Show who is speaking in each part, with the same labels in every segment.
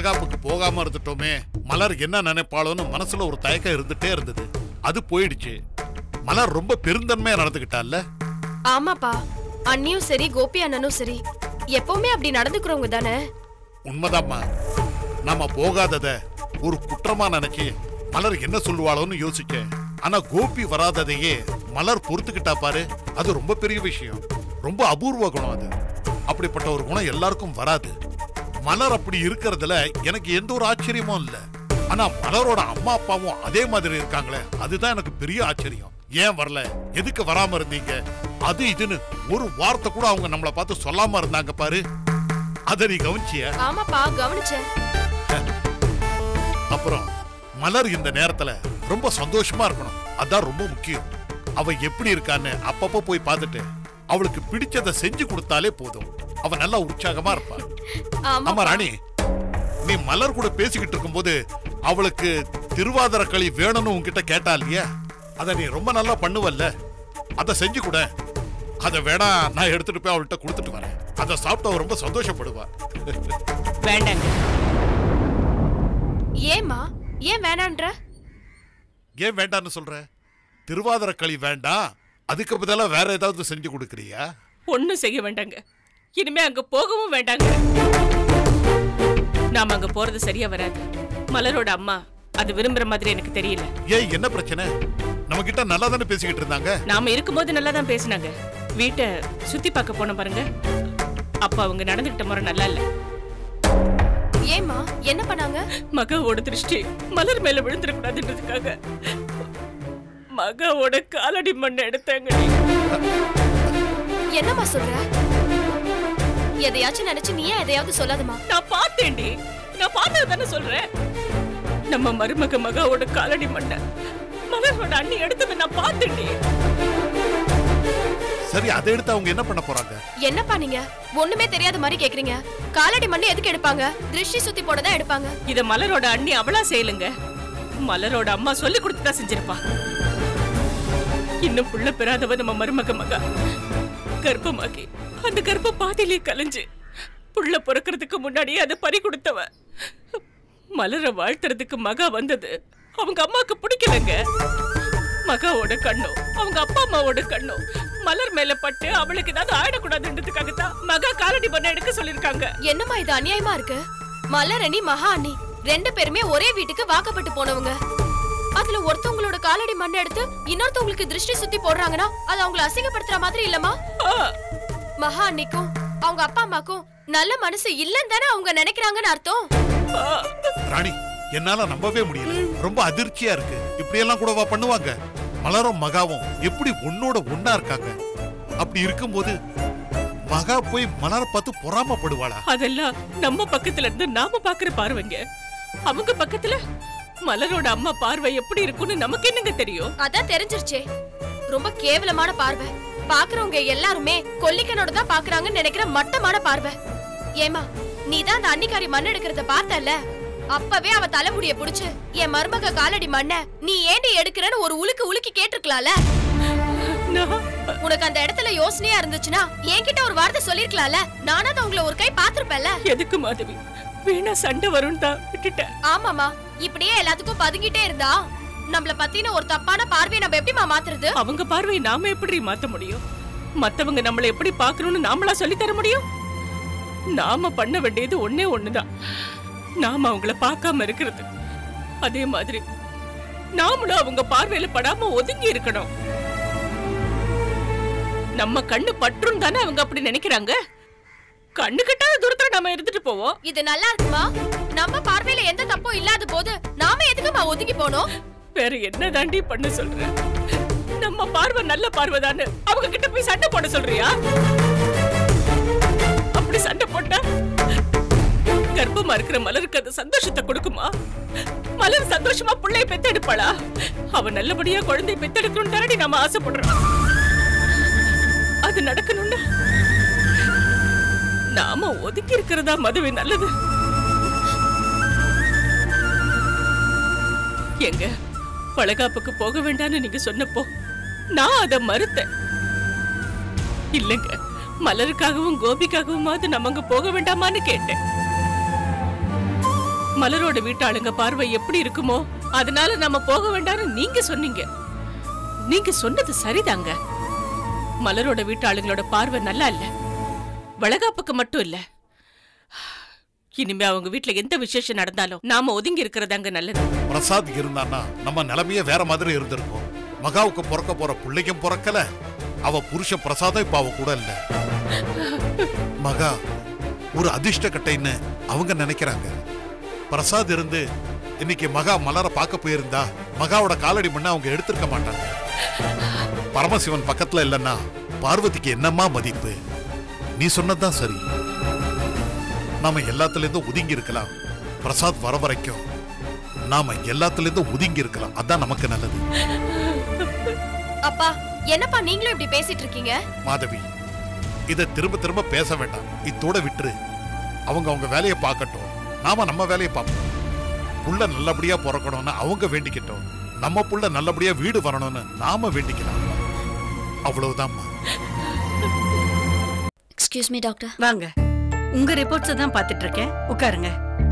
Speaker 1: வளகாப்புக்கு போகாம இருந்துட்டோமே மலர் என்ன நினைப்பாளோன்னு மனசுல ஒரு தயக்கம் இருந்துட்டே இருந்தது அது போயிடுச்சு மலர் ரொம்ப பெருந்தன்மையா நடந்துகிட்டால
Speaker 2: ஆமாப்பா அண்ணியும் சரி கோபி அண்ணனும் சரி எப்பவுமே அப்படி நடந்துக்கிறவங்க தானே
Speaker 1: உண்மைதாம்மா நாம போகாதத ஒரு குற்றமா நினைச்சு மலர் என்ன சொல்லுவாளோன்னு யோசிச்சேன் ஆனா கோபி வராததையே மலர் பொறுத்துக்கிட்டா பாரு அது ரொம்ப பெரிய விஷயம் ரொம்ப அபூர்வ குணம் அது அப்படிப்பட்ட ஒரு குணம் எல்லாருக்கும் வராது மலர் அப்படி இருக்கிறதுல எனக்கு எந்த ஒரு ஆச்சரியமும் இல்ல ஆனா மலரோட அம்மா அப்பாவும் அதே மாதிரி இருக்காங்களே அதுதான் எனக்கு பெரிய ஆச்சரியம் ஏன் வரல எதுக்கு வராம இருந்தீங்க அது இதுன்னு ஒரு வார்த்தை கூட அவங்க நம்மள பார்த்து சொல்லாம இருந்தாங்க பாரு அத நீ கவனிச்சிய
Speaker 2: ஆமாப்பா கவனிச்சேன்
Speaker 1: அப்புறம் மலர் இந்த நேரத்துல ரொம்ப சந்தோஷமா இருக்கணும் அதான் ரொம்ப முக்கியம் அவ எப்படி இருக்கான்னு அப்பப்ப போய் பார்த்துட்டு அவளுக்கு பிடிச்சதை செஞ்சு கொடுத்தாலே போதும் அவ நல்லா உற்சாகமா இருப்பா ஆமா
Speaker 2: ஆமா
Speaker 1: ராணி நீ மலர் கூட பேசிக்கிட்டு இருக்கும்போது அவளுக்கு திருவாதிர களி வேணும்னு உன்கிட்ட கேட்டா இல்லையா அத நீ ரொம்ப நல்லா பண்ணுவல்ல அத செஞ்சு கொட அத வேணா நான் எடுத்துட்டு போய் அவள்கிட்ட கொடுத்துட்டு வரேன் அத சாப்பிட்டு அவ ரொம்ப சந்தோஷப்படுவா
Speaker 3: வேண்டாங்க
Speaker 2: ஏமா ஏன் வேணான்ற
Speaker 1: ஏன் வேண்டான்னு சொல்ற திருவாதிர களி வேண்டாம் அதுக்கு பதிலா வேற ஏதாவது செஞ்சு கொடுக்கறியா
Speaker 3: ஒண்ணும் செய்ய வேண்டாங்க இனிமே அங்க போகவும் வேண்டாங்க நாம அங்க போறது சரியா வராது மலரோட அம்மா அது விரும்புற மாதிரி எனக்கு தெரியல
Speaker 1: ஏய் என்ன பிரச்சனை நம்ம கிட்ட நல்லா தானே பேசிக்கிட்டு இருந்தாங்க
Speaker 3: நாம இருக்கும்போது நல்லா தான் பேசினாங்க வீட்டை சுத்தி பார்க்க போன பாருங்க அப்ப அவங்க நடந்துகிட்ட முறை நல்லா இல்ல
Speaker 2: ஏமா என்ன பண்ணாங்க
Speaker 3: மகாவோட திருஷ்டி மலர் மேல விழுந்துடக்கூடாதுன்றதுக்காக மகாவோட காலடி மண்ணை எடுத்தாங்க
Speaker 2: என்னம்மா சொல்ற எதையாச்சும் நினைச்சு நீ ஏன் எதையாவது சொல்லாதமா
Speaker 3: நான் பார்த்தேன்டி நான் பார்த்தது தானே சொல்றேன் நம்ம மருமக மகாவோட காலடி மண்ணை மலரோட அண்ணி எடுத்ததை நான் பார்த்தேன்டி
Speaker 1: சரி அதை எடுத்து அவங்க என்ன பண்ண போறாங்க
Speaker 2: என்னப்பா நீங்க ஒண்ணுமே தெரியாத மாதிரி கேக்குறீங்க காலடி மண்ணு எதுக்கு எடுப்பாங்க திருஷ்டி சுத்தி போட தான் எடுப்பாங்க
Speaker 3: இத மலரோட அண்ணி அவளா செய்யலுங்க மலரோட அம்மா சொல்லி கொடுத்து தான் செஞ்சிருப்பா இன்னும் புள்ள பெறாதவ நம்ம மருமக மகா கர்ப்பமாக்கி அந்த கர்ப்ப பாதியிலே கலைஞ்சு புள்ள பிறக்கிறதுக்கு முன்னாடியே அதை பறி கொடுத்தவ மலர வாழ்த்துறதுக்கு மகா வந்தது அவங்க அம்மாக்கு பிடிக்கலங்க மகாவோட கண்ணும் அவங்க அப்பா அம்மாவோட கண்ணும் மலர் மேல பட்டு அவளுக்கு ஏதாவது ஆயிடக்கூடாதுன்றதுக்காக தான் மகா காலடி பண்ண எடுக்க சொல்லிருக்காங்க
Speaker 2: என்னம்மா இது அநியாயமா இருக்கு மலரணி மகா அண்ணி ரெண்டு பேருமே ஒரே வீட்டுக்கு வாக்கப்பட்டு போனவங்க அதுல ஒருத்தவங்களோட காலடி மண் எடுத்து இன்னொருத்தவங்களுக்கு திருஷ்டி சுத்தி போடுறாங்கன்னா அது அவங்கள அசிங்கப்படுத்துற மாதிரி இல்லம்மா
Speaker 3: ஆ,
Speaker 2: மகா அன்னிக்கும் அவங்க அப்பா அம்மாக்கும் நல்ல மனசு இல்லன்னு தானே அவங்க நினைக்கிறாங்கன்னு அர்த்தம்
Speaker 3: ஆ.
Speaker 1: ராணி என்னால நம்பவே முடியல ரொம்ப அதிர்ச்சியா இருக்கு இப்படி எல்லாம் கூடவா பண்ணுவாங்க மலரும் மகாவும் எப்படி ஒன்னோட ஒன்னா இருக்காங்க அப்படி இருக்கும்போது மகா போய் மலரை பார்த்து பொறாமப்படுவாளா
Speaker 3: அதெல்லாம் நம்ம பக்கத்துல இருந்து நாம பாக்குற பார்வைங்க அவங்க பக்கத்துல மலரோட அம்மா பார்வை எப்படி இருக்கும்னு நமக்கு என்னங்க தெரியும்
Speaker 2: அதான் தெரிஞ்சிருச்சே ரொம்ப கேவலமான பார்வை பாக்குறவங்க எல்லாருமே கொல்லிக்கனோட தான் பாக்குறாங்கன்னு நினைக்கிற மட்டமான பார்வை ஏமா நீ தான் அந்த அன்னிக்காரி மண் எடுக்கிறத பார்த்தல அப்பவே அவ தலைமுடிய புடிச்சு என் மருமக காலடி மண்ண நீ ஏண்டி எடுக்கிறன்னு ஒரு உலுக்கு உலுக்கி கேட்டிருக்கலாம்ல
Speaker 3: நான்
Speaker 2: உனக்கு அந்த இடத்துல யோசனையா இருந்துச்சுன்னா என்கிட்ட ஒரு வார்த்தை சொல்லிருக்கலாம்ல நானாவது உங்களை ஒரு கை பாத்திருப்பேன்ல
Speaker 3: எதுக்கு மாதவி வீணா சண்டை வரும்னு தான் விட்டுட்டேன்
Speaker 2: ஆமாமா இப்படியே எல்லாத்துக்கும் பதுங்கிட்டே இருந்தா நம்மள பத்தின ஒரு தப்பான பார்வையை நம்ம எப்படிமா மாத்துறது
Speaker 3: அவங்க பார்வையை நாம எப்படி மாத்த முடியும் மத்தவங்க நம்மள எப்படி பார்க்கணும்னு நாமளா சொல்லி தர முடியும் நாம பண்ண வேண்டியது ஒண்ணே ஒண்ணுதான் நாம அவங்கள பார்க்காம இருக்கிறது அதே மாதிரி நாமளும் அவங்க பார்வையில படாம ஒதுங்கி இருக்கணும் நம்ம கண்ணு பற்றும் தானே அவங்க அப்படி நினைக்கிறாங்க கண்ணு கட்டாத தூரத்துல நம்ம இருந்துட்டு போவோம்
Speaker 2: இது நல்லா இருக்குமா நம்ம பார்வையில எந்த தப்பும் இல்லாத போது நாம எதுக்குமா ஒதுங்கி போனோம்
Speaker 3: வேற என்ன தாண்டி பண்ண சொல்ற நம்ம பார்வை நல்ல பார்வை தானே அவங்க கிட்ட போய் சண்டை போட சொல்றியா அப்படி சண்டை போட்டா கர்ப்பமா இருக்கிற மலருக்கு அது சந்தோஷத்தை கொடுக்குமா மலர் சந்தோஷமா பிள்ளைய பெத்தெடுப்பாளா அவ நல்லபடியா குழந்தை பெத்தெடுக்கணும் தானடி நாம ஆசைப்படுறோம் அது நடக்கணும்னா நாம ஒதுக்கி இருக்கிறதா மதுவை நல்லது எங்க வளகாப்புக்கு போக வேண்டாம்னு நீங்க சொன்னப்போ நான் அதை மறுத்தேன் இல்லைங்க மலருக்காகவும் கோபிக்காகவுமாவது நம்ம அங்க போக வேண்டாமான்னு கேட்டேன் மலரோட வீட்டாளுங்க பார்வை எப்படி இருக்குமோ அதனால நம்ம போக வேண்டாம்னு நீங்க சொன்னீங்க நீங்க சொன்னது சரிதாங்க மலரோட வீட்டாளுங்களோட பார்வை நல்லா இல்ல வளகாப்புக்கு மட்டும் இல்ல இனிமே அவங்க வீட்ல எந்த விசேஷம் நடந்தாலும் நாம ஒதுங்கி இருக்கிறதாங்க நல்லது
Speaker 1: பிரசாத் இருந்தான்னா நம்ம நிலைமையே வேற மாதிரி இருந்திருக்கும் மகாவுக்கு பிறக்க போற பிள்ளைக்கும் பிறக்கல அவ புருஷன் பிரசாதம் இப்ப அவ கூட இல்ல மகா ஒரு அதிர்ஷ்ட கட்டைன்னு அவங்க நினைக்கிறாங்க பிரசாத் இருந்து இன்னைக்கு மகா மலர பார்க்க போயிருந்தா மகாவோட காலடி மண்ண அவங்க எடுத்திருக்க மாட்டாங்க பரமசிவன் பக்கத்துல இல்லைன்னா பார்வதிக்கு என்னம்மா மதிப்பு நீ சொன்னதுதான் சரி நாம எல்லாத்துல இருந்தும் ஒதுங்கி இருக்கலாம் பிரசாத் வர வரைக்கும் நாம எல்லாத்துல இருந்தும் ஒதுங்கி இருக்கலாம் அதான் நமக்கு நல்லது
Speaker 2: அப்பா என்னப்பா நீங்களும் இப்படி பேசிட்டு இருக்கீங்க
Speaker 1: மாதவி இத திரும்ப திரும்ப பேச வேண்டாம் இத்தோட விட்டுரு அவங்க அவங்க வேலையை பார்க்கட்டும் நாம நம்ம வேலையை பார்ப்போம் புள்ள நல்லபடியா பிறக்கணும்னு அவங்க வேண்டிக்கிட்டோம் நம்ம புள்ள நல்லபடியா வீடு வரணும்னு நாம வேண்டிக்கலாம் அவ்வளவுதாம்மா
Speaker 4: எக்ஸ்கியூஸ் மீ டாக்டர்
Speaker 5: வாங்க உங்க ரிப்போர்ட்ஸ் தான் பாத்துட்டு இருக்கேன் உட்காருங்க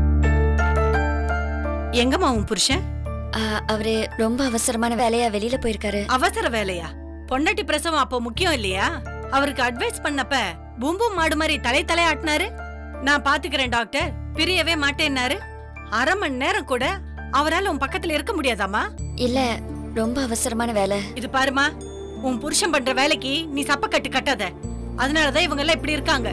Speaker 5: எங்கம்மா உன் புருஷன்
Speaker 4: அவரு ரொம்ப அவசரமான வேலையா வெளியில போயிருக்காரு
Speaker 5: அவசர வேலையா பொண்டாட்டி பிரசவம் அப்போ முக்கியம் இல்லையா அவருக்கு அட்வைஸ் பண்ணப்ப பூம்பும் மாடு மாதிரி தலை தலை ஆட்டினாரு நான் பாத்துக்கிறேன் டாக்டர் பிரியவே மாட்டேன்னாரு அரை மணி நேரம் கூட அவரால உன் பக்கத்துல இருக்க முடியாதாம்மா
Speaker 4: இல்ல ரொம்ப அவசரமான வேலை
Speaker 5: இது பாருமா உன் புருஷன் பண்ற வேலைக்கு நீ சப்பக்கட்டு கட்டாத அதனாலதான் இவங்க எல்லாம் இப்படி இருக்காங்க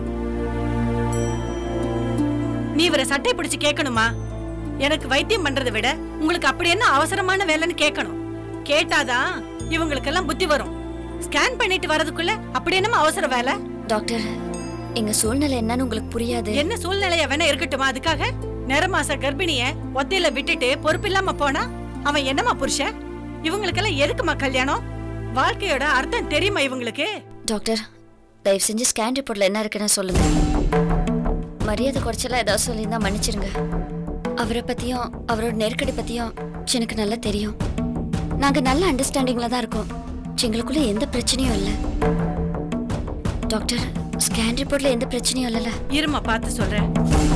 Speaker 5: நீ இவரை சட்டை பிடிச்சு கேட்கணுமா எனக்கு வைத்தியம் பண்றதை விட உங்களுக்கு அப்படி என்ன அவசரமான வேலைன்னு கேட்கணும் கேட்டாதான் இவங்களுக்கெல்லாம் புத்தி வரும் ஸ்கேன் பண்ணிட்டு வரதுக்குள்ள அப்படி என்னமா அவசர வேலை
Speaker 4: டாக்டர் எங்க சூழ்நிலை என்னன்னு உங்களுக்கு புரியாது
Speaker 5: என்ன சூழ்நிலையா வேணா இருக்கட்டுமா அதுக்காக நிறமாச கர்ப்பிணிய ஒத்தையில விட்டுட்டு பொறுப்பில்லாம போனா அவன் என்னமா புருஷன் இவங்களுக்கெல்லாம் எதுக்குமா கல்யாணம் வாழ்க்கையோட அர்த்தம் தெரியுமா இவங்களுக்கு
Speaker 4: டாக்டர் தயவு செஞ்சு ஸ்கேன் ரிப்போர்ட்ல என்ன இருக்குன்னு சொல்லுங்க மரியாதை குறைச்சலா ஏதாவது சொல்லியிருந்தா மன்னிச்சிருங்க அவரை பத்தியும் அவரோட நெருக்கடி பத்தியும் எனக்கு நல்லா தெரியும் நாங்க நல்ல அண்டர்ஸ்டாண்டிங்ல தான் இருக்கோம் எங்களுக்குள்ள எந்த பிரச்சனையும் இல்லை டாக்டர் ஸ்கேன் ரிப்போர்ட்ல எந்த பிரச்சனையும் இல்லைல்ல
Speaker 5: இருமா பார்த்து சொல்றேன்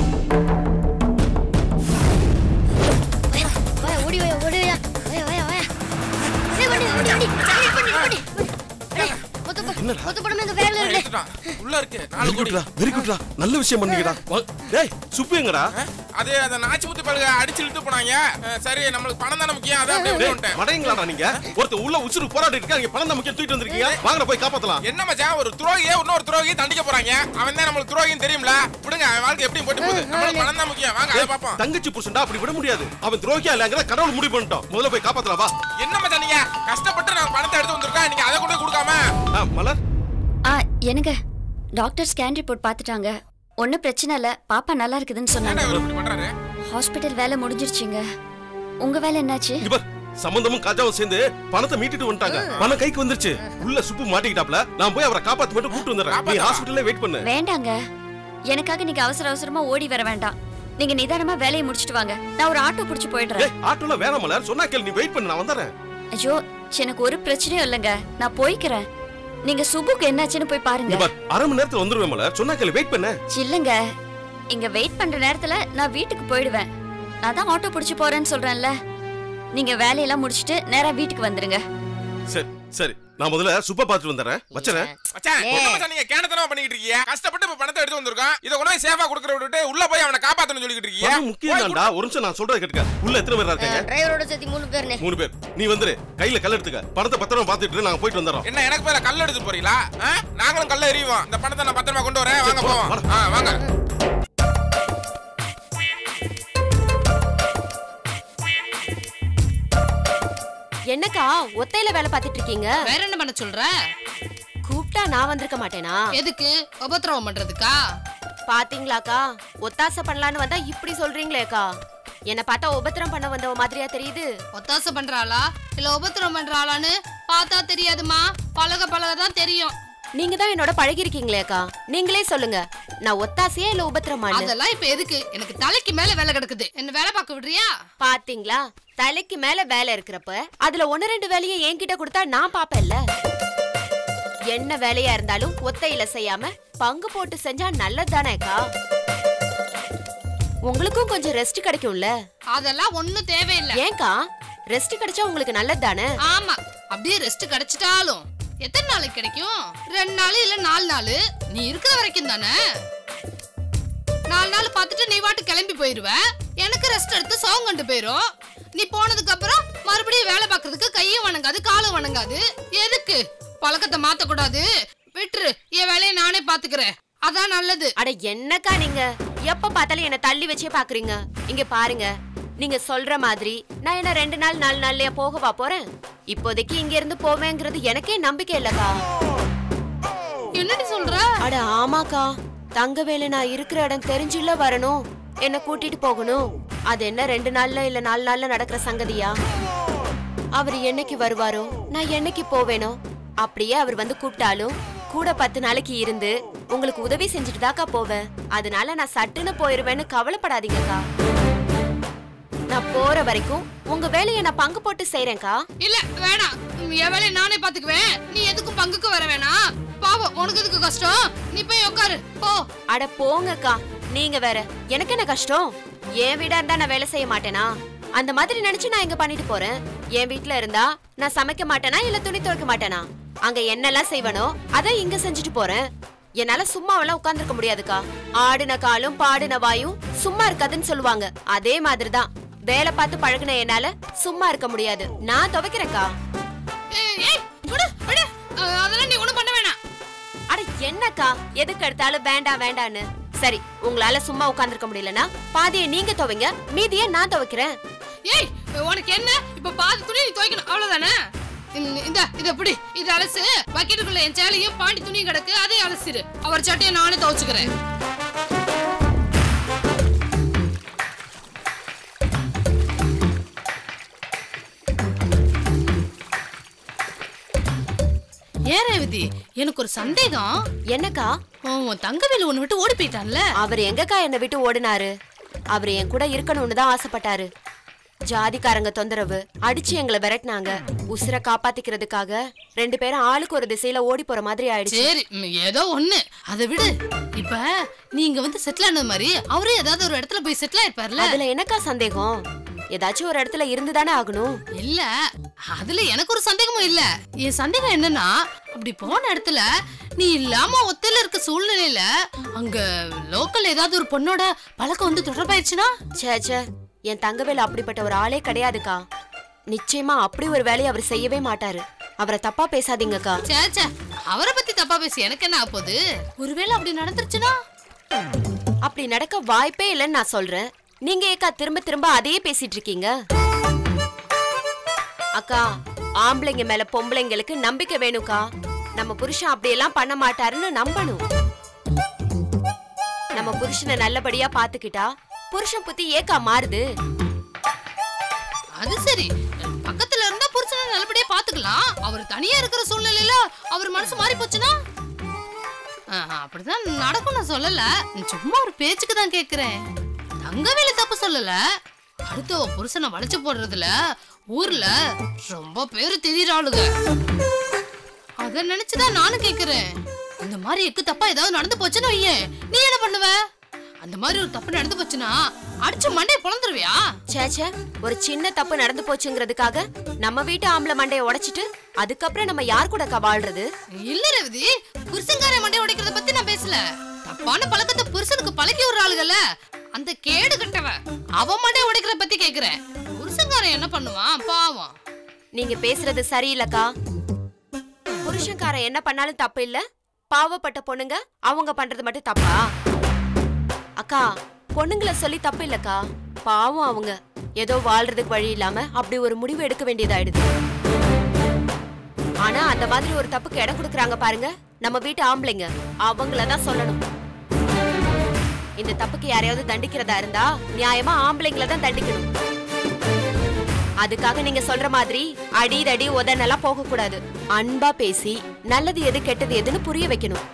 Speaker 4: வாயா ஓடி வாயா ஓடி வாயா வாயா வாயா வாயா ஏய் ஓடி ஓடி ஓடி ஓடி ஓடி ஏய் மொத்த மொத்த படம் இந்த வேலை இல்ல
Speaker 6: எடுத்துட்டான். உள்ள இருக்கு நாலு
Speaker 7: வெரி
Speaker 6: கோடி
Speaker 7: குட்ரா வெரி குட்ரா நல்ல விஷயம் பண்ணீங்கடா வா- டேய் சுப்பு எங்கடா
Speaker 6: அது அந்த நாச்சி முத்து பழுக அடிச்சு இழுத்து போனாங்க அஹ், சரி நம்மளுக்கு பணம் தானே முக்கியம் அதான் அப்படியே
Speaker 7: டேய்
Speaker 6: விட்டுட்டேன்
Speaker 7: மடையங்களாடா நீங்க ஒருத்தர் உள்ள உசுறு போராடி இருக்கா நீங்க பணம் தான் முக்கியம் தூக்கிட்டு வந்திருக்கீங்க வாங்கடா போய் காப்பாத்தலாம்
Speaker 6: என்ன மச்சான் ஒரு துரோகியே இன்னொரு துரோகி தண்டிக்க போறாங்க அவன் தான் நம்மளுக்கு துரோகின்னு தெரியும்ல விடுங்க அவன் வாழ்க்கை எப்படி போட்டு போகுது நம்மளுக்கு பணம் தான் முக்கியம் வாங்க அதை பாப்போம்
Speaker 7: தங்கச்சி புருஷன்டா அப்படி விட முடியாது அவன் துரோகியா இல்லங்கற கடவுள் முடிவு பண்ணிட்டோம் முதல்ல போய் காப்பாத்தலாம் வா
Speaker 6: என்ன மச்சான் நீங்க கஷ்டப்பட்டு நான் பணத்தை எடுத்து வந்திருக்கேன் நீங்க அதை கூட கொடுக்காம
Speaker 7: ஆ, மலர்
Speaker 4: ஆ எனக்கு டாக்டர் ஸ்கேன் ரிப்போர்ட் பார்த்துட்டாங்க ஒன்றும் பிரச்சனை இல்லை பாப்பா நல்லா இருக்குதுன்னு
Speaker 6: என்ன
Speaker 4: சொன்னாங்க
Speaker 6: இவர் இப்படி பண்றாரு
Speaker 4: ஹாஸ்பிட்டல் வேலை முடிஞ்சிருச்சுங்க உங்க வேலை என்னாச்சு
Speaker 7: இங்க பார் சம்பந்தமும் காஜாவும் சேர்ந்து பணத்தை மீட்டுட்டு வந்துட்டாங்க பணம் கைக்கு வந்துருச்சு உள்ள சுப்பு மாட்டிக்கிட்டாப்ல நான் போய் அவரை காப்பாத்து மட்டும் கூட்டு வந்துடுறேன் நீ
Speaker 6: காப்பாத்தவா?
Speaker 7: ஹாஸ்பிட்டல்ல வெயிட் பண்ணு
Speaker 4: வேண்டாங்க எனக்காக நீங்க அவசர அவசரமா ஓடி வர வேண்டாம் நீங்க நிதானமா வேலையை முடிச்சிட்டு வாங்க நான் ஒரு ஆட்டோ பிடிச்சு போயிடுறேன்
Speaker 7: ஏய் ஆட்டோல வேணாம் மலர் சொன்னா கேளு நீ வெயிட் பண்ணு நான் வந்துடுறேன்
Speaker 4: ஐயோ எனக்கு ஒரு பிரச்சனையும் இல்லைங்க நான் போய்க்கிறேன் நீங்க சுபுக்கு என்னாச்சுன்னு போய்
Speaker 7: இங்க
Speaker 4: பாருங்க
Speaker 7: பார் அரை மணி நேரத்துல வந்துருவேன் மலர் சொன்னா கேளு வெயிட் பண்ணு
Speaker 4: இல்லங்க இங்க வெயிட் பண்ற நேரத்துல நான் வீட்டுக்கு போயிடுவேன் நான் தான் ஆட்டோ பிடிச்சு போறேன்னு சொல்றேன்ல நீங்க வேலையெல்லாம் முடிச்சிட்டு நேரா வீட்டுக்கு வந்துருங்க
Speaker 7: சரி சரி நான் முதல்ல சுப்ப பார்த்துட்டு வந்துடுறேன் வச்சுறேன்
Speaker 6: மச்சான் என்ன மச்சான் நீங்க கேனத்தனமா பண்ணிட்டு இருக்கீங்க கஷ்டப்பட்டு இப்ப பணத்தை எடுத்து வந்திருக்கோம் இதை கொண்டு போய் சேஃபா கொடுக்கற விட்டுட்டு உள்ள போய் அவனை காப்பாத்தணும்னு சொல்லிட்டு இருக்கீங்க
Speaker 7: பணம் முக்கியம் தான்டா ஒரு நிமிஷம் நான் சொல்றதை கேட்டுக்க உள்ள எத்தனை பேர் இருக்காங்க
Speaker 4: டிரைவரோட சேர்த்து மூணு பேர்னே
Speaker 7: மூணு பேர் நீ வந்துரு கையில கல் எடுத்துக்க பணத்தை பத்திரமா பாத்துட்டு இரு, நாங்க போயிட்டு வந்துடுறோம்
Speaker 6: என்ன எனக்கு பேர கல் எடுத்து போறீங்களா ஆ? நாங்களும் கல்ல எறிவோம் இந்த பணத்தை நான் பத்திரமா கொண்டு வரேன் வாங்க போவோம்
Speaker 7: வாடா.
Speaker 6: ஆ, வாங்க
Speaker 2: என்னக்கா ஒத்தையில வேலை பார்த்துட்டு இருக்கீங்க
Speaker 8: வேற என்ன பண்ண சொல்ற
Speaker 2: கூப்பிட்டா நான் வந்திருக்க மாட்டேனா
Speaker 8: எதுக்கு உபத்திரவம் பண்றதுக்கா
Speaker 2: பாத்தீங்களாக்கா ஒத்தாசை பண்ணலான்னு வந்தா இப்படி சொல்றீங்களேக்கா என்ன பார்த்தா உபத்திரம் பண்ண வந்தவ மாதிரியா தெரியுது
Speaker 8: ஒத்தாசை பண்றாளா இல்ல உபத்திரவம் பண்றாளான்னு பார்த்தா தெரியாதுமா பழக பழக தான் தெரியும்
Speaker 2: நீங்க தான் என்னோட பழகி இருக்கீங்களேக்கா நீங்களே சொல்லுங்க நான் ஒத்தாசையா இல்ல உபத்திரமானு
Speaker 8: அதெல்லாம் இப்ப எதுக்கு எனக்கு தலைக்கு மேல வேலை கிடக்குது என்ன வேலை பார்க்க விடுறியா
Speaker 2: பாத்தீங்களா தலைக்கு மேல வேலை இருக்கிறப்ப அதுல ஒன்னு ரெண்டு வேலையை என்கிட்ட கொடுத்தா நான் பாப்பேன்ல என்ன வேலையா இருந்தாலும் ஒத்தையில செய்யாம பங்கு போட்டு செஞ்சா நல்லதுதானேக்கா
Speaker 9: உங்களுக்கும் கொஞ்சம் ரெஸ்ட் கிடைக்கும்ல
Speaker 8: அதெல்லாம் ஒண்ணும் தேவையில்லை
Speaker 9: ஏன்க்கா ரெஸ்ட் கிடைச்சா உங்களுக்கு நல்லது தானே
Speaker 8: ஆமா அப்படியே ரெஸ்ட் கிடைச்சிட்டாலும் எத்தனை நாளைக்கு கிடைக்கும் ரெண்டு நாள் இல்ல நாலு நாள் நீ இருக்கிற வரைக்கும் தானே நாலு நாள் பார்த்துட்டு நீ வாட்டு கிளம்பி போயிருவ எனக்கு ரெஸ்ட் எடுத்து சோகம் கண்டு போயிரும் நீ போனதுக்கு அப்புறம் மறுபடியும் வேலை பார்க்கறதுக்கு கையும் வணங்காது காலும் வணங்காது எதுக்கு பழக்கத்தை மாத்த கூடாது விட்டுரு என் வேலையை நானே பாத்துக்கிறேன் அதான் நல்லது
Speaker 9: அட என்னக்கா நீங்க எப்ப பார்த்தாலும் என்ன தள்ளி வச்சே பாக்குறீங்க இங்க பாருங்க நீங்க சொல்ற மாதிரி நான் என்ன ரெண்டு நாள் நாலு நாள்லயா போகவா போறேன் இப்போதைக்கு இங்க இருந்து போவேங்கிறது எனக்கே நம்பிக்கை இல்லக்கா
Speaker 8: என்னடி சொல்ற
Speaker 9: அட ஆமாக்கா தங்கவேலு நான் இருக்கிற இடம் தெரிஞ்சுல வரணும் என்ன கூட்டிட்டு போகணும் அது என்ன ரெண்டு நாள்ல இல்ல நாலு நாள்ல நடக்கிற சங்கதியா அவர் என்னைக்கு வருவாரோ நான் என்னைக்கு போவேனோ அப்படியே அவர் வந்து கூப்பிட்டாலும் கூட பத்து நாளைக்கு இருந்து உங்களுக்கு உதவி செஞ்சுட்டு தாக்கா போவேன் அதனால நான் சட்டுன்னு போயிருவேன்னு கவலைப்படாதீங்கக்கா நான் போற வரைக்கும் உங்க வேலையை நான் பங்கு போட்டு செய்றேன்க்கா
Speaker 8: இல்ல வேணாம் என் வேலையை நானே பாத்துக்குவேன் நீ எதுக்கும் பங்குக்கு வர வேணாம் பாவம் உனக்கு எதுக்கு கஷ்டம் நீ போய் உட்காரு போ
Speaker 9: அட போங்கக்கா நீங்க வேற எனக்கு என்ன கஷ்டம் என் வீடா இருந்தா நான் வேலை செய்ய மாட்டேனா அந்த மாதிரி நினைச்சு நான் இங்க பண்ணிட்டு போறேன் என் வீட்ல இருந்தா நான் சமைக்க மாட்டேனா இல்ல துணி துவைக்க மாட்டேனா அங்க என்னெல்லாம் செய்வனோ அதை இங்க செஞ்சுட்டு போறேன் என்னால சும்மாவெல்லாம் உட்கார்ந்திருக்க முடியாதுக்கா ஆடின காலும் பாடின வாயும் சும்மா இருக்காதுன்னு சொல்லுவாங்க அதே மாதிரிதான் வேலை பார்த்து பழகுன என்னால சும்மா இருக்க முடியாது நான் துவைக்கிறேன்க்கா
Speaker 8: ஏய், ஏய், விடு, விடு. அஹ், அதெல்லாம் நீ ஒண்ணும் பண்ண வேணாம்
Speaker 9: அட என்னக்கா எதுக்கு எடுத்தாலும் வேண்டாம் வேண்டான்னு சரி உங்களால சும்மா உட்கார்ந்திருக்க முடியலனா பாதியை நீங்க துவைங்க மீதியை நான் துவைக்கிறேன்
Speaker 8: ஏய் உனக்கு என்ன இப்ப பாதி துணி நீ துவைக்கணும் அவ்வளவுதானே இந்த- இந்த இத பிடி இது அலசு பக்கெட்டுக்குள்ள என் சேலையும் பாண்டி துணியும் கிடக்கு அதையும் அலசிரு அவர் சட்டையை நானே துவைச்சுக்கிறேன் ஏன் ரேவதி எனக்கு ஒரு சந்தேகம்
Speaker 9: என்னக்கா
Speaker 8: உன் உன் தங்கவேலு ஒண்ணு விட்டு ஓடி போயிட்டான்ல
Speaker 9: அவர் எங்கக்கா என்னை விட்டு ஓடினாரு அவர் என் கூட இருக்கணும்னு தான் ஆசைப்பட்டாரு ஜாதிக்காரங்க தொந்தரவு அடிச்சு எங்களை விரட்டினாங்க உசுர காப்பாத்திக்கிறதுக்காக ரெண்டு பேரும் ஆளுக்கு ஒரு திசையில ஓடி போற மாதிரி ஆயிடுச்சு
Speaker 8: சரி ம், ஏதோ ஒண்ணு அதை விடு இப்ப நீங்க வந்து செட்டில் ஆனது மாதிரி அவரே ஏதாவது ஒரு இடத்துல போய் செட்டில் ஆயிருப்பார்ல
Speaker 9: அதுல என்னக்கா சந்தேகம் ஏதாச்சும் ஒரு இடத்துல இருந்து தானே ஆகணும்
Speaker 8: இல்ல அதுல எனக்கு ஒரு சந்தேகமும் இல்ல என் சந்தேகம் என்னன்னா அப்படி போன இடத்துல நீ இல்லாம ஒத்தையில இருக்க சூழ்நிலையில அங்க லோக்கல் ஏதாவது ஒரு பொண்ணோட பழக்கம் வந்து தொடர்பாயிருச்சுன்னா
Speaker 9: ச்சே ச்சே என் தங்கவேலு அப்படிப்பட்ட ஒரு ஆளே கிடையாதுக்கா நிச்சயமா அப்படி ஒரு வேலையை அவர் செய்யவே மாட்டாரு அவரை தப்பா பேசாதீங்கக்கா
Speaker 8: சே சே அவரை பத்தி தப்பா பேசி எனக்கு என்ன ஆகப் போகுது ஒருவேளை அப்படி நடந்துருச்சுன்னா
Speaker 9: அப்படி நடக்க வாய்ப்பே இல்லைன்னு நான் சொல்றேன் நீங்க ஏக்கா திரும்ப திரும்ப அதையே பேசிட்டு இருக்கீங்க அக்கா ஆம்பளைங்க மேல பொம்பளைங்களுக்கு நம்பிக்கை வேணும்க்கா நம்ம புருஷன் அப்படியெல்லாம் பண்ண மாட்டாருன்னு நம்பணும் நம்ம புருஷனை நல்லபடியா பாத்துக்கிட்டா புருஷன் புத்தி ஏக்கா மாறுது
Speaker 8: அது சரி பக்கத்துல இருந்தா புருஷனை நல்லபடியா பாத்துக்கலாம் அவர் தனியா இருக்கிற சூழ்நிலையில அவர் மனசு மாறி போச்சுன்னா ஆஹா, அப்படிதான் நடக்கும் நான் சொல்லல சும்மா ஒரு பேச்சுக்கு தான் கேக்குறேன் தங்கவேலு தப்பு சொல்லல அடுத்த புருஷனை வளைச்சு போடுறதுல ஊர்ல ரொம்ப பேரு திடீராளுங்க அத நினைச்சுதான் நானும் கேக்குறேன் இந்த மாதிரி எக்கு தப்பா ஏதாவது நடந்து போச்சுன்னு வையேன் நீ என்ன பண்ணுவ அந்த மாதிரி ஒரு தப்பு நடந்து போச்சுன்னா அடிச்சு மண்டையை பொழந்துருவியா
Speaker 9: ச்சே ச்சே ஒரு சின்ன தப்பு நடந்து போச்சுங்கிறதுக்காக நம்ம வீட்டு ஆம்பளை மண்டையை உடைச்சிட்டு அதுக்கப்புறம் நம்ம யார் கூடக்கா வாழ்றது
Speaker 8: இல்ல ரவிதி புருஷன்கார மண்டை உடைக்கிறத பத்தி நான் பேசல தப்பான பழக்கத்தை புருஷனுக்கு பழக்கி விடுற ஆளுகள்ல அந்த கேடு கட்டவ அவ மண்டை உடைக்கிறத பத்தி கேக்குறேன் புருஷன்காரன் என்ன பண்ணுவான் பாவம்
Speaker 9: நீங்க பேசுறது சரியில்லக்கா புருஷன்காரன் என்ன பண்ணாலும் தப்பு இல்ல பாவப்பட்ட பொண்ணுங்க அவங்க பண்றது மட்டும் தப்பா அக்கா பொண்ணுங்களை சொல்லி தப்பு இல்லக்கா பாவம் அவங்க ஏதோ வாழ்றதுக்கு வழி இல்லாம அப்படி ஒரு முடிவு எடுக்க வேண்டியதாயிடுது ஆனா அந்த மாதிரி ஒரு தப்புக்கு இடம் கொடுக்கறாங்க பாருங்க நம்ம வீட்டு ஆம்பளைங்க அவங்கள தான் சொல்லணும் இந்த தப்புக்கு யாரையாவது தண்டிக்கிறதா இருந்தா நியாயமா ஆம்பளைங்கள தான் தண்டிக்கணும் அதுக்காக நீங்க சொல்ற மாதிரி அடி தடி உதனெல்லாம் போக கூடாது அன்பா பேசி நல்லது எது கெட்டது எதுன்னு புரிய வைக்கணும்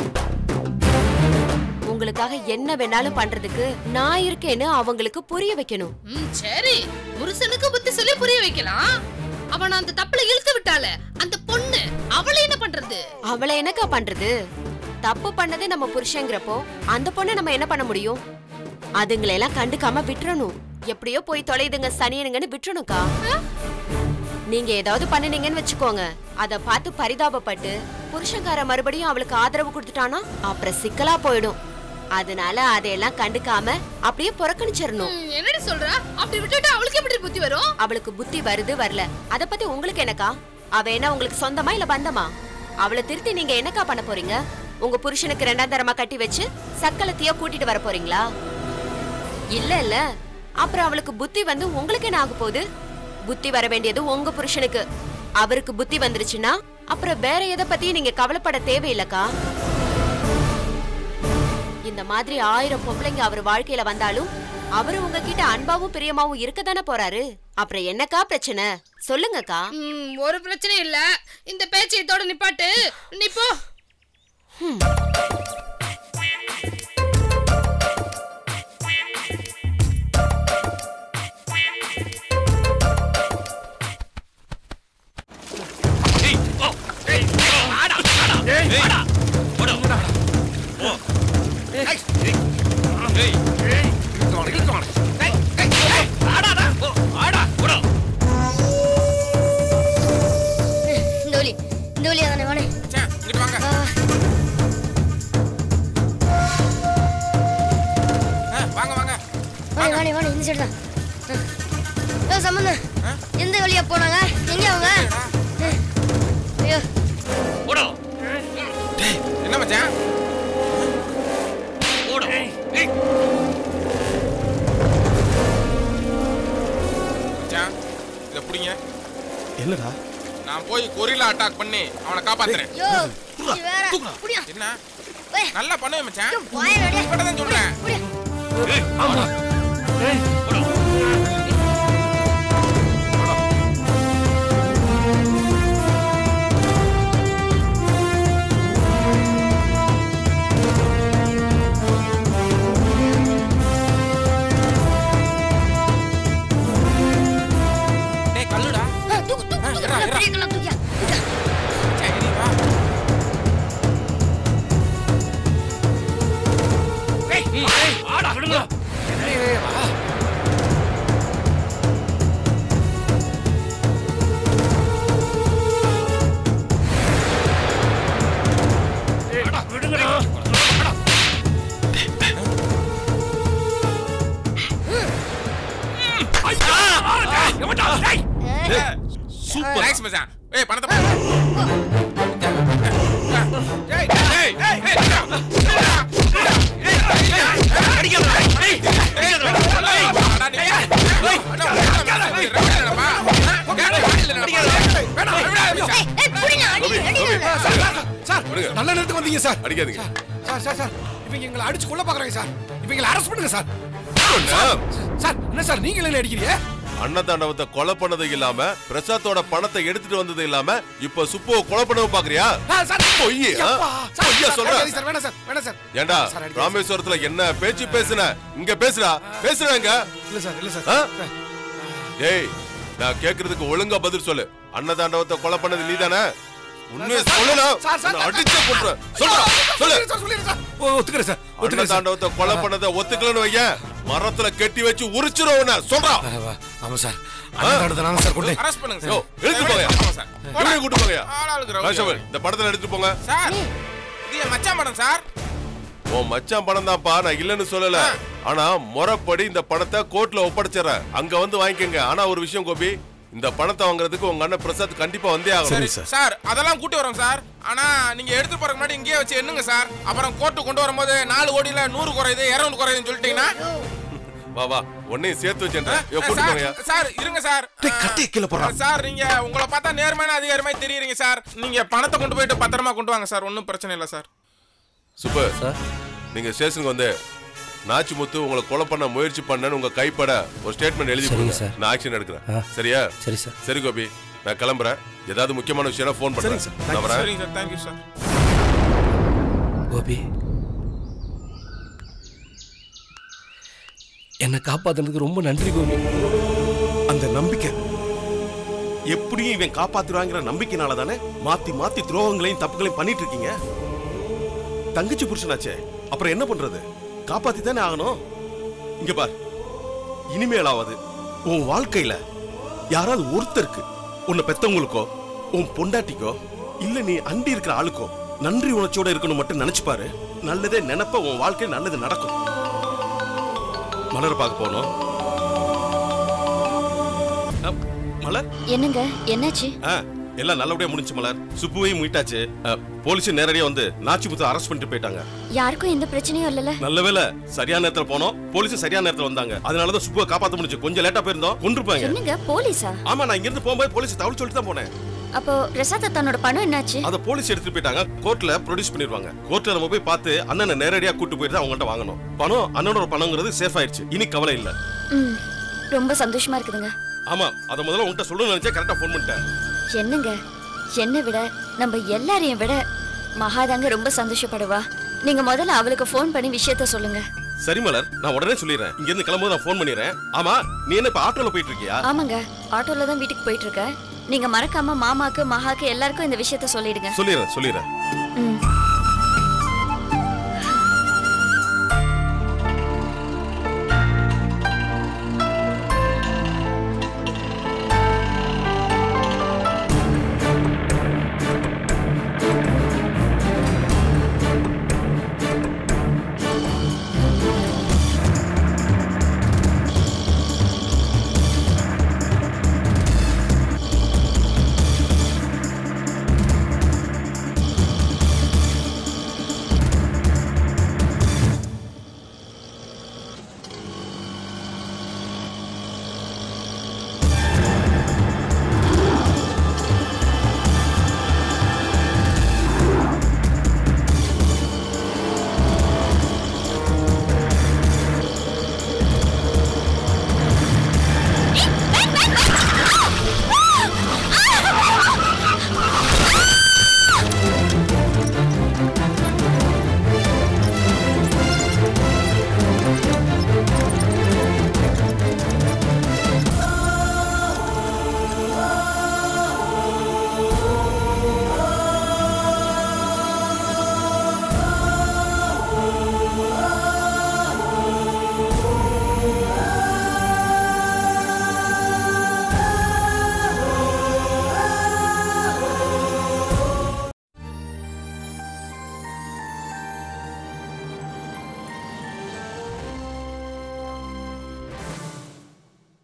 Speaker 9: உங்களுக்காக என்ன வேணாலும் பண்றதுக்கு நான் இருக்கேன்னு அவங்களுக்கு புரிய வைக்கணும்
Speaker 8: ம் சரி புருஷனுக்கு புத்தி சொல்லி புரிய வைக்கலாம் அவன் அந்த தப்புல இழுத்து விட்டால அந்த பொண்ணு அவளை என்ன பண்றது
Speaker 9: அவளை என்னக்கா பண்றது தப்பு பண்ணது நம்ம புருஷங்கிறப்போ அந்த பொண்ணை நம்ம என்ன பண்ண முடியும் அதுங்களை எல்லாம் கண்டுக்காம விட்டுறணும் எப்படியோ போய் தொலைதுங்க சனியனுங்கன்னு விட்டுறணும்க்கா நீங்க ஏதாவது பண்ணுனீங்கன்னு வச்சுக்கோங்க அத பார்த்து பரிதாபப்பட்டு புருஷன்கார மறுபடியும் அவளுக்கு ஆதரவு கொடுத்துட்டானா அப்புறம் சிக்கலா போயிடும் அதனால அதையெல்லாம் கண்டுக்காம அப்படியே புறக்கணிச்சிடணும்
Speaker 8: ம், என்னடி சொல்ற அப்படி விட்டுட்டு அவளுக்கு எப்படி புத்தி வரும்
Speaker 9: அவளுக்கு புத்தி வருது வரல அத பத்தி உங்களுக்கு என்னக்கா அவ என்ன உங்களுக்கு சொந்தமா இல்ல பந்தமா அவளை திருத்தி நீங்க என்னக்கா பண்ண போறீங்க உங்க புருஷனுக்கு ரெண்டாம் தரமா கட்டி வச்சு சக்கலத்தையோ கூட்டிட்டு வர போறீங்களா இல்ல இல்ல அப்புறம் அவளுக்கு புத்தி வந்து உங்களுக்கு என்ன ஆக போகுது புத்தி வர வேண்டியது உங்க புருஷனுக்கு அவருக்கு புத்தி வந்துருச்சுன்னா அப்புறம் வேற எதை பத்தியும் நீங்க கவலைப்பட தேவையில்லக்கா இந்த மாதிரி ஆயிரம் பொம்பளைங்க அவர் வாழ்க்கையில வந்தாலும் அவரு உங்ககிட்ட அன்பாவும் பிரியமாவும் இருக்க தானே போறாரு அப்புறம் என்னக்கா பிரச்சனை சொல்லுங்கக்கா
Speaker 8: ம், ஒரு பிரச்சனையும் இல்ல இந்த பேச்சை இதோட நிப்பாட்டு நீ போ
Speaker 10: இந்த வழி இந்த வழியா தானே வானே
Speaker 6: சே, இங்கிட்டு வாங்க ஆ, வாங்க வாங்க
Speaker 10: வாணி வாணி வாணி இந்த சைடு தான் ஏ சம்பந்தம் எந்த வழியா போனாங்க எங்க அவங்க ஐயோ
Speaker 6: என்ன மச்சான் மச்சான் இத புடிங்க
Speaker 7: என்னடா
Speaker 6: நான் போய் கொரில்லா அட்டாக் பண்ணி அவனை காப்பாத்துறேன்
Speaker 10: யோ நீ வேற புடியா
Speaker 6: என்ன
Speaker 10: ஏய்.
Speaker 6: நல்லா பண்ணுவேன் மச்சான்
Speaker 10: வாயை நடியா
Speaker 6: இப்பதான் சொல்றேன்
Speaker 10: புடியா
Speaker 6: டேய் கல்லுடா
Speaker 10: ஆ, தூக்கு தூக்கு தூக்கு
Speaker 6: இருடா, இருடா.
Speaker 10: பெரிய கல்லா தூக்கியா தூக்கியா.
Speaker 6: சரி வா
Speaker 7: சூப்பர்
Speaker 6: தேங்க்ஸ் மச்சான் ஏய் பணத்தை போடு. ஏய், ஏய், ஏய், ஏய், அடா, நீ- அண்ணா, அண்ணா, ஏய், ரெண்டு இல்லைடா, வேணாம், வேணாம், வேணாம்.
Speaker 10: ஏய், ஏய், புடிங்க, அடி, அடி, அடி.
Speaker 11: சார் நல்ல நேரத்துக்கு வந்தீங்க சார்
Speaker 7: அடிக்காதீங்க
Speaker 11: சார் சார் சார் இவங்க எங்களை அடிச்சு கொல்ல பாக்குறாங்க சார் இவங்களை அரெஸ்ட் பண்ணுங்க சார்
Speaker 7: அண்ணா,
Speaker 11: சார் என்ன சார் நீங்க என்ன அடிக்கிறீங்க
Speaker 7: அன்னதாண்டவத்தை கொலை பண்ணது இல்லாம பிரசாத்தோட பணத்தை எடுத்துட்டு வந்தது இல்லாம இப்ப சுப்புவை கொலை பண்ணவும் பாக்குறியா
Speaker 11: ஆ, சார்
Speaker 7: பொய், ஆ?
Speaker 11: எப்பா? சார்,
Speaker 7: பொய்யா
Speaker 11: சார்,
Speaker 7: சொல்ற?
Speaker 11: அடிக்காதீங்க சார் வேணாம் சார் வேணாம் சார்
Speaker 7: ஏண்டா
Speaker 11: சார், அடிக்காதீங்க.
Speaker 7: ராமேஸ்வரத்துல என்ன பேச்சு பேசுன இங்க பேசுடா பேசுறாங்க
Speaker 11: இல்ல சார் இல்ல சார்
Speaker 7: ஆ?
Speaker 11: சார்.
Speaker 7: ஏய் நான் கேக்குறதுக்கு ஒழுங்கா பதில் சொல்லு அன்னதாண்டவத்தை கொலை பண்ணது நீதானே உண்மையை சொல்லணும்
Speaker 11: சார், சார்,
Speaker 7: உன்னை அடிச்சே கொல்றேன் சொல்றா சொல்லு
Speaker 11: சொல்லிடுறேன் சார், சொல்லிடுறேன் சார். ஓ, ஒத்துக்கிறேன் சார் ஒத்துக்கிறேன் சார்
Speaker 7: அன்னதாண்டவத்தை கொலை பண்ணதை ஒத்துக்கலன்னு வையேன் மரத்துல கட்டி வச்சு உரிச்சிரும் உன்னை சொல்றா
Speaker 11: ஆ, வா. ஆமா சார் அண்ணன் நானே சார் கொண்டு
Speaker 6: அரெஸ்ட் பண்ணுங்க
Speaker 7: யோ,
Speaker 6: சார்
Speaker 7: எடுத்து போங்க
Speaker 6: ஆமா சார்
Speaker 7: இவனையும் கூட்டு போங்க
Speaker 6: ஆளாளுக்கு ரவுடி.
Speaker 7: கான்ஸ்டபிள் இந்த படத்துல எடுத்துட்டு போங்க
Speaker 6: சார் இது என் மச்சான் படம் சார்
Speaker 7: உன் மச்சான் பணம் தான்ப்பா நான் இல்லைன்னு சொல்லல ஆனா முறைப்படி இந்த பணத்தை கோர்ட்ல ஒப்படைச்சிடறேன் அங்க வந்து வாங்கிக்கங்க ஆனா ஒரு விஷயம் கோபி இந்த பணத்தை வாங்குறதுக்கு உங்க அண்ணன் பிரசாத் கண்டிப்பா வந்தே
Speaker 6: சரி
Speaker 7: ஆகணும்
Speaker 6: சார் அதெல்லாம் கூட்டி வரோம் சார் ஆனா நீங்க எடுத்து போறதுக்கு முன்னாடி இங்கேயே வச்சு எண்ணுங்க சார் அப்புறம் கோர்ட்டு கொண்டு வரும்போது நாலு கோடியில நூறு குறையுது இருநூறு குறையுதுன்னு சொல்லிட்டீங்கன்னா
Speaker 7: வா வா உன்னையும் சேர்த்து வச்சேன் கூட்டு
Speaker 6: சார்,
Speaker 7: போங்க
Speaker 6: சார் இருங்க சார்
Speaker 11: டேய், கத்தியை கீழே போடுறா.
Speaker 6: சார் நீங்க உங்களை பார்த்தா நேர்மையான அதிகாரி மாதிரி தெரியுறீங்க சார் நீங்க பணத்தை கொண்டு போயிட்டு பத்திரமா கொண்டு வாங்க சார் ஒன்றும் பிரச்சனை இல்லை சார்
Speaker 7: சூப்பர் நீங்க ஸ்டேஷனுக்கு வந்து நாச்சிமுத்து உங்களை கொலை பண்ண முயற்சி பண்ணேன்னு உங்க கைப்பட ஒரு ஸ்டேட்மெண்ட் எழுதி
Speaker 12: சரிங்க
Speaker 7: கொடுங்க
Speaker 12: சார்.
Speaker 7: நான் ஆக்ஷன் எடுக்கிறேன் சரியா
Speaker 12: சரி சார்
Speaker 7: சரி கோபி நான் கிளம்புறேன் ஏதாவது முக்கியமான விஷயம் ஃபோன் பண்ணுறேன்
Speaker 11: சார்.
Speaker 7: நான் வரேன்
Speaker 6: சரிங்க சார் தேங்க்யூ சார்
Speaker 12: கோபி என்னை காப்பாத்துனதுக்கு ரொம்ப நன்றி கோபி
Speaker 7: அந்த நம்பிக்கை எப்படியும் இவன் காப்பாத்துறாங்கிற நம்பிக்கைனால தானே மாத்தி மாத்தி துரோகங்களையும் தப்புகளையும் பண்ணிட்டு இருக்கீங்க தங்கச்சி புருஷனாச்சே அப்புறம் என்ன பண்றது காப்பாத்தி தானே ஆகணும்
Speaker 13: இங்க பார் இனிமேலாவது உன் வாழ்க்கையில யாராவது ஒருத்தருக்கு உன்னை பெத்தவங்களுக்கோ உன் பொண்டாட்டிக்கோ இல்ல நீ அண்டி இருக்கிற ஆளுக்கோ நன்றி உணர்ச்சியோட இருக்கணும் மட்டும் நினைச்சு பாரு நல்லதே நினைப்ப உன் வாழ்க்கை நல்லது நடக்கும் மலர் பார்க்க போனோம் அ, மலர்
Speaker 4: என்னங்க என்னாச்சு
Speaker 13: ஆ, எல்லாம் நல்லபடியா முடிஞ்சு மலர் சுப்புவையும் மீட்டாச்சு போலீஸ் நேரடியா வந்து நாச்சிமுத்து அரெஸ்ட் பண்ணிட்டு போயிட்டாங்க
Speaker 4: யாருக்கும் எந்த பிரச்சனையும் இல்லல
Speaker 13: நல்ல வேளை சரியான நேரத்துல போனோம் போலீஸ் சரியான நேரத்துல வந்தாங்க அதனாலதான் சுப்புவை காப்பாத்த முடிஞ்சு கொஞ்சம் லேட்டா போயிருந்தோம் கொண்டிருப்பாங்க
Speaker 4: என்னங்க போலீஸா
Speaker 13: ஆமா நான் இங்க இருந்து போகும்போது போலீஸ் தவிர சொல்லிட்டு தான் போனேன்
Speaker 4: அப்போ பிரசாத் தன்னோட பணம் என்னாச்சு
Speaker 13: அத போலீஸ் எடுத்துட்டு போயிட்டாங்க கோர்ட்ல ப்ரொடியூஸ் பண்ணிருவாங்க கோர்ட்ல நம்ம போய் பார்த்து அண்ணனை நேரடியா கூட்டு போயிட்டு அவங்கள்ட்ட வாங்கணும் பணம் அண்ணனோட பணங்கிறது சேஃப் ஆயிடுச்சு இனி கவலை இல்ல
Speaker 4: ம் ரொம்ப சந்தோஷமா இருக்குதுங்க
Speaker 13: ஆமா அத முதல்ல உன்கிட்ட சொல்லணும்னு நினைச்சா கரெக்டா ஃபோன் பண்ணிட்டேன்
Speaker 4: என்னங்க என்னை விட நம்ம எல்லாரையும் விட மகாதாங்க ரொம்ப சந்தோஷப்படுவா நீங்க முதல்ல அவளுக்கு ஃபோன் பண்ணி விஷயத்த சொல்லுங்க
Speaker 13: சரி மலர் நான் உடனே சொல்லிடுறேன் இங்க இருந்து கிளம்பும்போது நான் ஃபோன் பண்ணிடுறேன் ஆமா நீ என்ன இப்ப ஆட்டோல போயிட்டு இருக்கியா
Speaker 4: ஆமாங்க ஆட்டோல தான் வீட்டுக்கு போயிட்டு இருக்கேன் நீங்க மறக்காம மாமாக்கு மகாக்கு எல்லாருக்கும் இந்த விஷயத்த சொல்லிடுங்க
Speaker 13: சொல்லிடுறேன் சொல்லிடுறேன்